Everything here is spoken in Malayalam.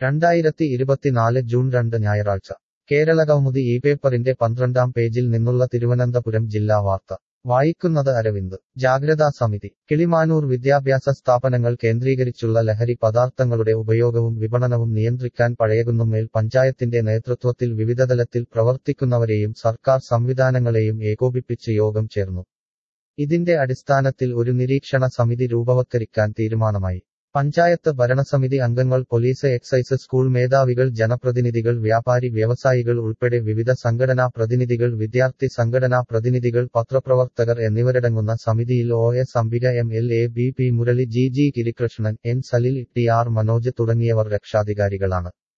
രണ്ടായിരത്തി ഇരുപത്തിനാല് ജൂൺ രണ്ട് ഞായറാഴ്ച കേരളകൗമുദി ഈ പേപ്പറിന്റെ പന്ത്രണ്ടാം പേജിൽ നിന്നുള്ള തിരുവനന്തപുരം ജില്ലാ വാർത്ത വായിക്കുന്നത് അരവിന്ദ് ജാഗ്രതാ സമിതി കിളിമാനൂർ വിദ്യാഭ്യാസ സ്ഥാപനങ്ങൾ കേന്ദ്രീകരിച്ചുള്ള ലഹരി പദാർത്ഥങ്ങളുടെ ഉപയോഗവും വിപണനവും നിയന്ത്രിക്കാൻ പഴയകുന്നുമേൽ പഞ്ചായത്തിന്റെ നേതൃത്വത്തിൽ വിവിധതലത്തിൽ പ്രവർത്തിക്കുന്നവരെയും സർക്കാർ സംവിധാനങ്ങളെയും ഏകോപിപ്പിച്ച് യോഗം ചേർന്നു ഇതിന്റെ അടിസ്ഥാനത്തിൽ ഒരു നിരീക്ഷണ സമിതി രൂപവത്കരിക്കാൻ തീരുമാനമായി പഞ്ചായത്ത് ഭരണസമിതി അംഗങ്ങൾ പോലീസ് എക്സൈസ് സ്കൂൾ മേധാവികൾ ജനപ്രതിനിധികൾ വ്യാപാരി വ്യവസായികൾ ഉൾപ്പെടെ വിവിധ സംഘടനാ പ്രതിനിധികൾ വിദ്യാർത്ഥി സംഘടനാ പ്രതിനിധികൾ പത്രപ്രവർത്തകർ എന്നിവരടങ്ങുന്ന സമിതിയിൽ O S Ambika M L A B P Murali G G Girikrishnan N Salil T R Manoj തുടങ്ങിയവർ രക്ഷാധികാരികളാണ്